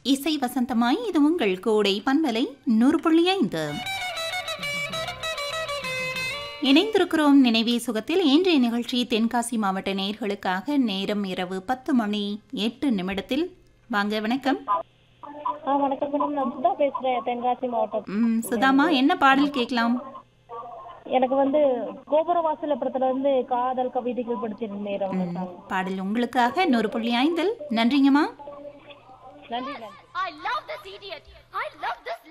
இசை வசந்தமாய் இது உங்கள் கோடை பண்பலை நூறு புள்ளி ஐந்து இணைந்திருக்கிறோம் நினைவே சுகத்தில் இன்றைய நிகழ்ச்சி தென்காசி மாவட்ட நேயர்களுக்காக நேரம் இரவு பத்து மணி எட்டு நிமிடத்தில் வாங்க வணக்கம் ஆ வணக்கம் மேடம் நான் சுதா பேசுறேன் தென்காசி மாவட்டம் ம், சுதாமா என்ன பாடல் கேட்கலாம் எனக்கு வந்து கோபுரவாசல் படத்துல இருந்து காதல் கவிதைகள் படிச்சிருந்த நேரம் ம், பாடல் உங்களுக்காக நூறு புள்ளி ஐந்தில் நன்றிங்கம்மா நன்றி நன்றி I love this idiot. I love this